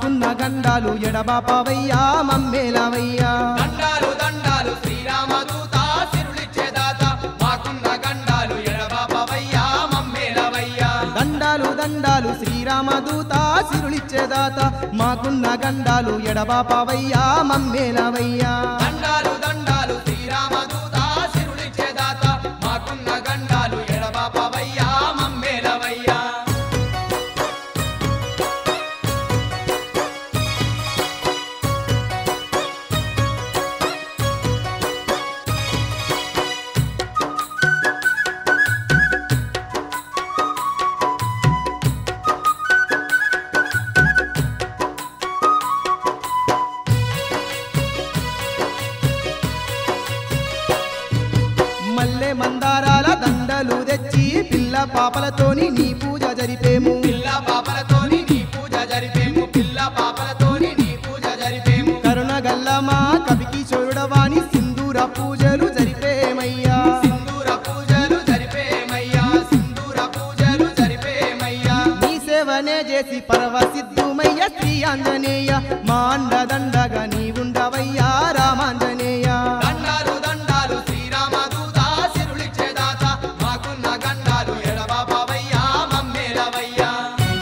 మాకున్న గండాలు ఎడబాపవయ్యా మమ్మేలవయ్యా దండాలు దండాలు శ్రీరామదూత సిరులిచ్చేదాత మాకున్న గండాలు ఎడబాపవయ్యా మమ్మేలవయ్యా దండాలు దండాలు శ్రీరామదూత సిరులిచ్చేదాత మాకున్న గండాలు ఎడబాపవయ్యా మమ్మేలవయ్యా దండాలు దండాలు శ్రీరామదూత సిరులిచ్చేదాత మాకున్న గండాలు ఎడబాపవయ్యా మమ్మేలవయ్యా మల్లె మందారాల దండలు తెచ్చి పిల్ల పాపలతోని నీ పూజ జరిపేము పిల్ల పాపలతోని నీ పూజ జరిపేము పిల్ల పాపలతోని నీ పూజ జరిపేము కరుణ గల్లమా కవికి చూడవాని సింధూర పూజలు జరిపేమయ్యా సింధూర పూజలు జరిపేమయ్యా సింధూర పూజలు జరిపేమయ్యా నీ సేవనే చేసి పరవసిద్ధుమయ్య శ్రీ ఆంజనేయ మా అండదండగా నీ ఉండవయ్యా రామాంజనేయ దండాలు దండాలు శ్రీరామదూత సిరులిచ్చేదాత మాకున్న గండాలు ఎడబాపవయ్యా మమ్మేలవయ్యా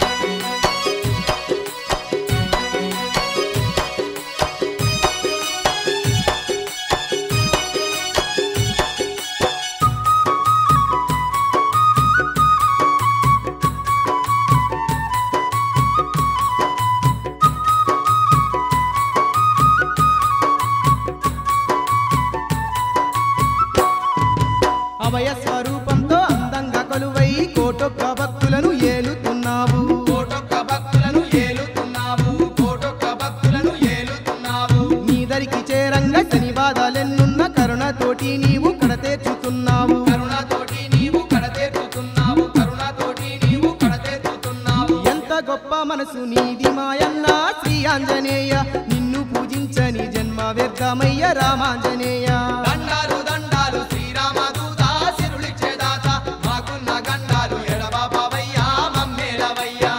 అభయ స్వరూపంతో అందంగా కొలువై కోటొక్క భక్తులను ఏలుతున్నావు కోటొక్క భక్తులను ఏలుతున్నావు కోటొక్క భక్తులను ఏలుతున్నావు నీదరికి చేరంగా శని బాధలెన్నున్న కరుణతోటి నీవు కడతేర్చుతున్నావు కరుణతోటి నీవు కడతేర్చుతున్నావు కరుణతోటి నీవు కడతేర్చుతున్నావు ఎంత గొప్ప మనసు నీది మాయన్న శ్రీ ఆంజనేయ నిన్ను పూజించని జన్మ వ్యర్థమయ్య రామాంజనేయ దండాలు దండాలు శ్రీరామదూత సిరులిచ్చేదాత మాకున్న గండాలు ఎడబాపవయ్యా మమ్మేలవయ్యా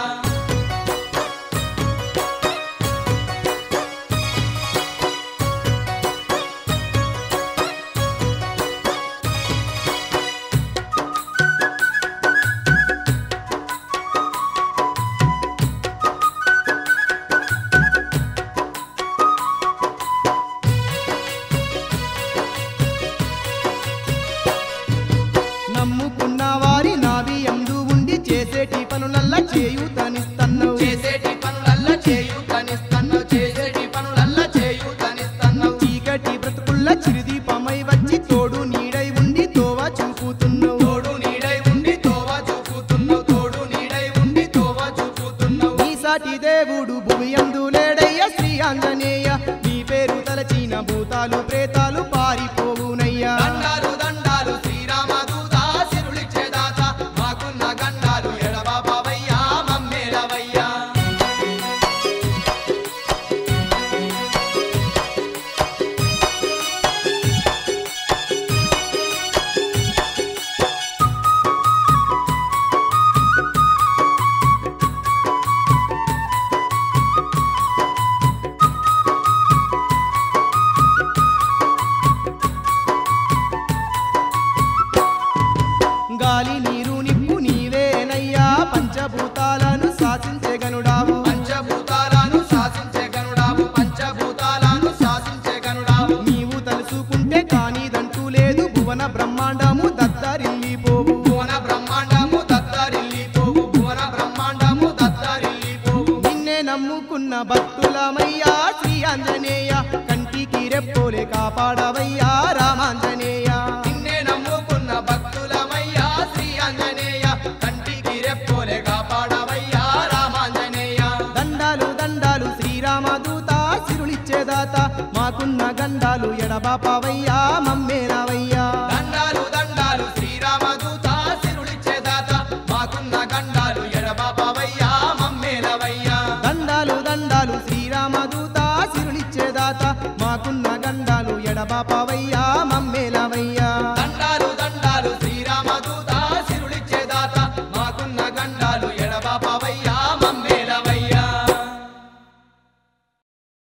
నమ్ముకున్న వారి నావి ఎందు ఉండి చేసేటి పనులల్లా చేయూతనిస్తన్నావు చేసేటి పనులల్ల చేయూతనిస్తన్నావు చేసేటి పనులల్ల చేయూతనిస్తన్నావు చీకటి బ్రతుకుల్ల చిరుదీపమై వచ్చి తోడు నీడై ఉండి తోవ చూపుతున్నావు తోడు నీడై ఉండి తోవ చూపుతున్నావు తోడు నీడై ఉండి తోవ చూపుతున్నావు నీ సాటి దేవుడు భూమి యందు లేడయ్య శ్రీ ఆంజనేయ నీ పేరు తలచిన భూతాలు ప్రేతాలు పారిపోవునయ్యా దండాలు దండాలు శ్రీరామదూత సిరులిచ్చేదాత మాకున్న గండాలు ఎడబాపవయ్యా మమ్మేలవయ్యా గాలి నీరు నిప్పు నీవేనయ్యా పంచభూతాలను శాసించే గనుడావు పంచభూతాలను శాసించే గనుడావు పంచభూతాలను శాసించే గనుడావు నీవు తలుసుకుంటే కానిదంటూ లేదు భువన బ్రహ్మాండము దద్దరిల్లిపోవు భువన బ్రహ్మాండము దత్తరిల్లిపోవు భువన బ్రహ్మాండము దత్తరిల్లిపోవు నిన్నే నమ్ముకున్న భక్తులమయ్యా శ్రీ ఆంజనేయ కంటికి రెప్పోలే కాపాడవయ్యా రామాంజనేయ నిన్నే నమ్ముకున్న భక్తులమయ్యా శ్రీ ఆంజనేయ కంటికి రెప్పోలే కాపాడవయ్యా రామాంజనేయ దండాలు దండాలు శ్రీరామదూత సిరులిచ్చేదాత మాకున్న గండాలు ఎడబాపవయ్యా మమ్మేనవయ్యా దండాలు దండాలు శ్రీరామదూత సిరులిచ్చేదాత మాకున్న గండాలు ఎడబాపవయ్యా మమ్మేలవయ్యా దండాలు దండాలు శ్రీరామదూత సిరులిచ్చేదాత మాకున్న గండాలు ఎడబాపవయ్యా